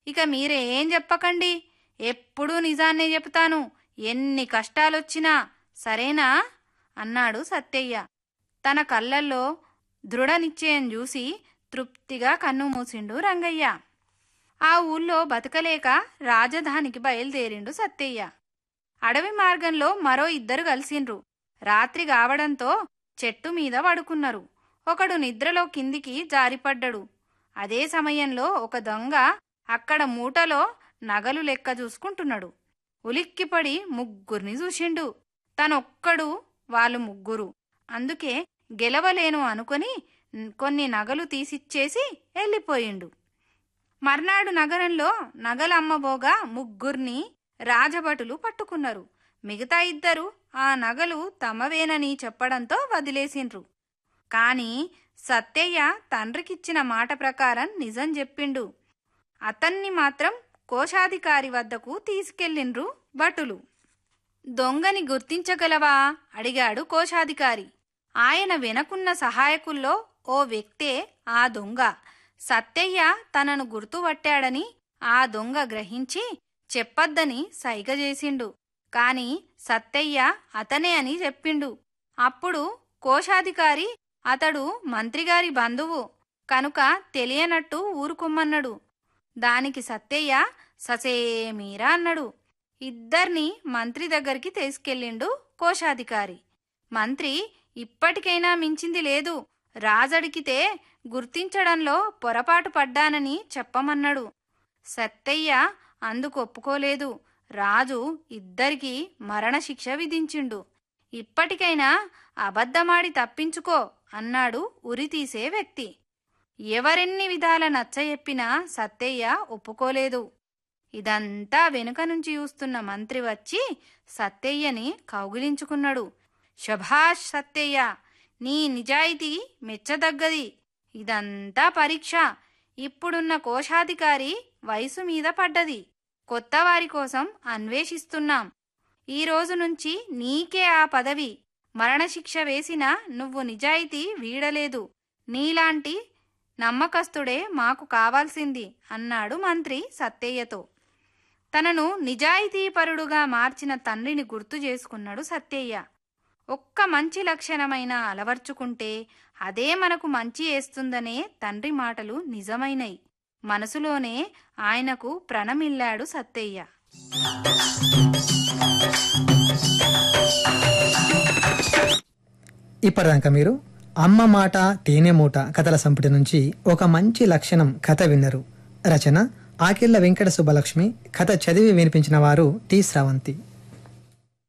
ఇక మీరేం చెప్పకండి ఎప్పుడూ నిజాన్నే చెప్తాను ఎన్ని కష్టాలొచ్చినా సరేనా అన్నాడు సత్తయ్య తన కళ్ళల్లో దృఢ నిశ్చయం చూసి తృప్తిగా కన్ను మూసిండు రంగయ్య ఆ ఊళ్ళో బతకలేక రాజధానికి బయలుదేరిండు సత్తయ్య అడవి మార్గంలో మరో ఇద్దరు కలిసిండ్రు రాత్రి కావడంతో చెట్టు మీద పడుకున్నారు ఒకడు నిద్రలో కిందికి జారిపడ్డడు అదే సమయంలో ఒక దొంగ అక్కడ మూటలో నగలు లెక్క చూసుకుంటున్నాడు ఉలిక్కిపడి ముగ్గురిని చూసిండు తనొక్కడు వాళ్ళు ముగ్గురు అందుకే గెలవలేను అనుకొని కొన్ని నగలు తీసిచ్చేసి వెళ్ళిపోయిండు మర్నాడు నగరంలో నగలమ్మబోగా ముగ్గుర్ని రాజభటులు పట్టుకున్నారు మిగతా ఇద్దరు ఆ నగలు తమవేనని చెప్పడంతో వదిలేసిండ్రు కాని సత్తయ్య తండ్రికిచ్చిన మాట ప్రకారం నిజం చెప్పిండు అతన్ని మాత్రం కోశాధికారి వద్దకు తీసుకెళ్ళిండ్రు భటులు దొంగని గుర్తించగలవా అడిగాడు కోశాధికారి ఆయన వెనకున్న సహాయకుల్లో ఓ వ్యక్తే ఆ దొంగ సత్తయ్య తనను గుర్తుపట్టాడని ఆ దొంగ గ్రహించి చెప్పొద్దని సైగ చేసిండు కాని సత్తయ్య అతనే అని చెప్పిండు అప్పుడు కోశాధికారి అతడు మంత్రిగారి బంధువు కనుక తెలియనట్టు ఊరుకొమ్మన్నాడు దానికి సత్తయ్య ససేమీరా అన్నాడు ఇద్దర్ని మంత్రి దగ్గరికి తీసుకెళ్ళిండు కోశాధికారి మంత్రి ఇప్పటికైనా మించింది లేదు రాజడికితే గుర్తించడంలో పొరపాటు పడ్డానని చెప్పమన్నాడు సత్తయ్య అందుకు ఒప్పుకోలేదు రాజు ఇద్దరికీ మరణశిక్ష విధించిండు ఇప్పటికైనా అబద్ధమాడి తప్పించుకో అన్నాడు ఉరితీసే వ్యక్తి ఎవరెన్ని విధాల నచ్చయెప్పినా సత్తయ్య ఒప్పుకోలేదు ఇదంతా వెనుక నుంచి చూస్తున్న మంత్రి వచ్చి సత్తయ్యని కౌగిలించుకున్నాడు శభాష్ సత్తయ్య నీ నిజాయితీ మెచ్చదగ్గది ఇదంతా పరీక్ష ఇప్పుడున్న కోశాధికారి వయసు మీద పడ్డది కొత్త వారి కోసం అన్వేషిస్తున్నాం ఈ రోజు నుంచి నీకే ఆ పదవి మరణశిక్ష వేసినా నువ్వు నిజాయితీ వీడలేదు నీలాంటి నమ్మకస్తుడే మాకు కావాల్సింది అన్నాడు మంత్రి సత్తయ్యతో తనను నిజాయితీపరుడుగా మార్చిన తండ్రిని గుర్తు చేసుకున్నాడు సత్తయ్య ఒక్క మంచి లక్షణమైన అలవర్చుకుంటే అదే మనకు మంచి వేస్తుందనే తండ్రి మాటలు నిజమైనయి మనసులోనే ఆయనకు ప్రణమిల్లాడు సత్తయ్య ఇప్పటిదాకా మీరు అమ్మ మాట తేనె మూట కథల సంపుటి నుంచి ఒక మంచి లక్షణం కథ విన్నరు రచన ఆకిళ్ల వెంకట సుబ్బలక్ష్మి కథ చదివి వినిపించిన వారు టి స్రవంతి